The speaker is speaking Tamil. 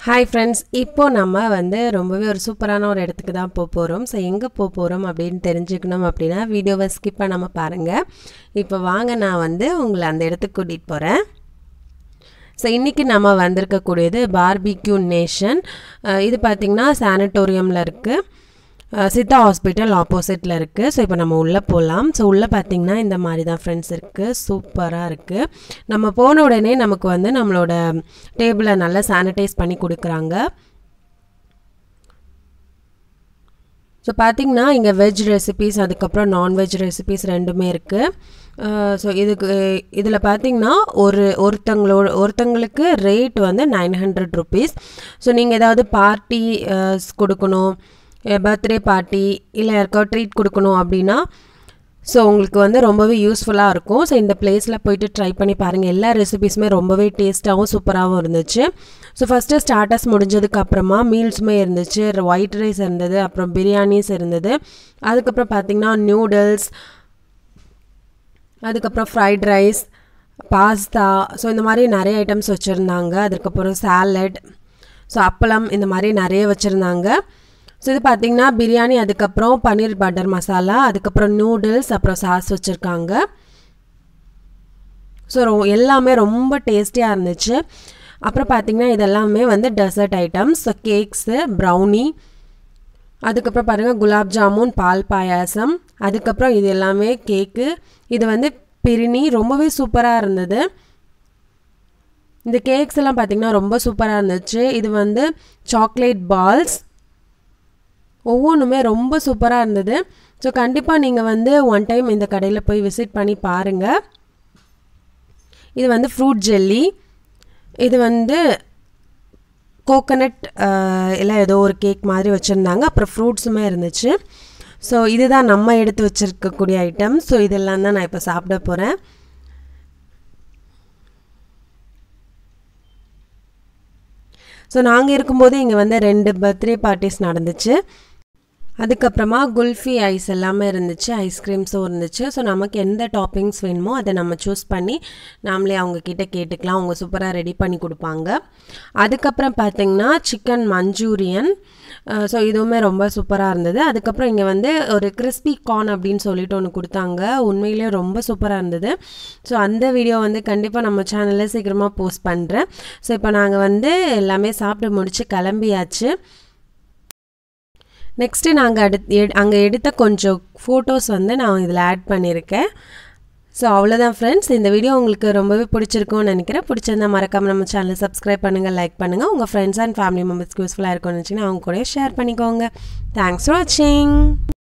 ஹாய் ஃப்ரெண்ட்ஸ் இப்போ நம்ம வந்து ரொம்பவே ஒரு சூப்பரான ஒரு இடத்துக்கு தான் போக போகிறோம் ஸோ எங்கே போக போகிறோம் அப்படின்னு தெரிஞ்சுக்கணும் அப்படின்னா வீடியோவை ஸ்கிப் பண்ணாமல் பாருங்கள் இப்போ வாங்க நான் வந்து உங்களை அந்த இடத்துக்கு கூட்டிகிட்டு போகிறேன் ஸோ இன்றைக்கி நம்ம வந்திருக்கக்கூடியது பார்பிக்யூ நேஷன் இது பார்த்திங்கன்னா சானிட்டோரியமில் இருக்குது சித்தா ஹாஸ்பிட்டல் ஆப்போசிட்டில் இருக்குது ஸோ இப்போ நம்ம உள்ளே போகலாம் ஸோ உள்ளே பார்த்திங்கன்னா இந்த மாதிரி தான் ஃப்ரெண்ட்ஸ் இருக்குது சூப்பராக இருக்குது நம்ம போன உடனே நமக்கு வந்து நம்மளோட டேபிளை நல்லா சானிடைஸ் பண்ணி கொடுக்குறாங்க ஸோ பார்த்திங்கன்னா இங்கே வெஜ் ரெசிபீஸ் அதுக்கப்புறம் நான்வெஜ் ரெசிபீஸ் ரெண்டுமே இருக்குது ஸோ இதுக்கு இதில் பார்த்திங்கன்னா ஒரு ஒருத்தங்களோட ஒருத்தங்களுக்கு ரேட் வந்து நைன் ஹண்ட்ரட் ருபீஸ் ஸோ நீங்கள் ஏதாவது பார்ட்டி கொடுக்கணும் பர்த்டே பார்ட்டி இல்லை யாருக்காவது ட்ரீட் கொடுக்கணும் அப்படின்னா ஸோ உங்களுக்கு வந்து ரொம்பவே யூஸ்ஃபுல்லாக இருக்கும் ஸோ இந்த பிளேஸில் போயிட்டு ட்ரை பண்ணி பாருங்கள் எல்லா ரெசிபீஸுமே ரொம்பவே டேஸ்ட்டாகவும் சூப்பராகவும் இருந்துச்சு ஸோ ஃபஸ்ட்டு ஸ்டார்டர்ஸ் முடிஞ்சதுக்கு அப்புறமா மீல்ஸுமே இருந்துச்சு ஒயிட் ரைஸ் இருந்தது அப்புறம் பிரியாணிஸ் இருந்தது அதுக்கப்புறம் பார்த்திங்கன்னா நியூடல்ஸ் அதுக்கப்புறம் ஃப்ரைட் ரைஸ் பாஸ்தா ஸோ இந்த மாதிரி நிறைய ஐட்டம்ஸ் வச்சுருந்தாங்க அதுக்கப்புறம் சாலட் ஸோ அப்பளம் இந்த மாதிரி நிறைய வச்சுருந்தாங்க ஸோ இது பார்த்திங்கன்னா பிரியாணி அதுக்கப்புறம் பன்னீர் பட்டர் மசாலா அதுக்கப்புறம் நூடுல்ஸ் அப்புறம் சாஸ் வச்சுருக்காங்க ஸோ ரொ எல்லாமே ரொம்ப டேஸ்டியாக இருந்துச்சு அப்புறம் பார்த்திங்கன்னா இதெல்லாமே வந்து dessert items so cakes brownie அதுக்கப்புறம் பாருங்கள் குலாப் ஜாமுன் பால் பாயாசம் அதுக்கப்புறம் இது எல்லாமே கேக்கு இது வந்து பிரிணி ரொம்பவே சூப்பராக இருந்தது இந்த கேக்ஸ் எல்லாம் பார்த்திங்கன்னா ரொம்ப சூப்பராக இருந்துச்சு இது வந்து சாக்லேட் பால்ஸ் ஒவ்வொன்றுமே ரொம்ப சூப்பராக இருந்தது ஸோ கண்டிப்பாக நீங்கள் வந்து ஒன் டைம் இந்த கடையில் போய் விசிட் பண்ணி பாருங்கள் இது வந்து ஃப்ரூட் ஜெல்லி இது வந்து கோகனட் எல்லாம் ஏதோ ஒரு கேக் மாதிரி வச்சுருந்தாங்க அப்புறம் ஃப்ரூட்ஸுமே இருந்துச்சு ஸோ இதுதான் நம்ம எடுத்து வச்சுருக்கக்கூடிய ஐட்டம் ஸோ இதெல்லாம் தான் நான் இப்போ சாப்பிட போகிறேன் ஸோ நாங்கள் இருக்கும்போது இங்கே வந்து ரெண்டு பர்த்டே பார்ட்டிஸ் நடந்துச்சு அதுக்கப்புறமா குல்ஃபி ஐஸ் எல்லாமே இருந்துச்சு ஐஸ்கிரீம்ஸும் இருந்துச்சு ஸோ நமக்கு எந்த டாப்பிங்ஸ் வேணுமோ அதை நம்ம சூஸ் பண்ணி நாமளே அவங்கக்கிட்ட கேட்டுக்கலாம் அவங்க சூப்பராக ரெடி பண்ணி கொடுப்பாங்க அதுக்கப்புறம் பார்த்திங்கன்னா சிக்கன் மஞ்சூரியன் ஸோ இதுவுமே ரொம்ப சூப்பராக இருந்தது அதுக்கப்புறம் இங்கே வந்து ஒரு கிறிஸ்பி கார்ன் அப்படின்னு சொல்லிட்டு ஒன்று கொடுத்தாங்க உண்மையிலே ரொம்ப சூப்பராக இருந்தது ஸோ அந்த வீடியோ வந்து கண்டிப்பாக நம்ம சேனலில் சீக்கிரமாக போஸ்ட் பண்ணுறேன் ஸோ இப்போ நாங்கள் வந்து எல்லாமே சாப்பிட்டு முடித்து கிளம்பியாச்சு நெக்ஸ்ட்டு நாங்கள் அடுத்து அங்கே எடுத்த கொஞ்சம் ஃபோட்டோஸ் வந்து நான் இதில் ஆட் பண்ணியிருக்கேன் ஸோ அவ்வளோதான் ஃப்ரெண்ட்ஸ் இந்த வீடியோ உங்களுக்கு ரொம்பவே பிடிச்சிருக்கும்னு நினைக்கிறேன் பிடிச்சிருந்தா மறக்காமல் நம்ம சேனலை சப்ஸ்கிரைப் பண்ணுங்கள் லைக் பண்ணுங்கள் உங்கள் ஃப்ரெண்ட்ஸ் அண்ட் ஃபேமிலி மெம்பர்ஸ்க்கு யூஸ்ஃபுல்லாக இருக்கும்னு நினச்சிங்கன்னா அவங்க கூட ஷேர் பண்ணிக்கோங்க தேங்க்ஸ் ஃபார் வாட்சிங்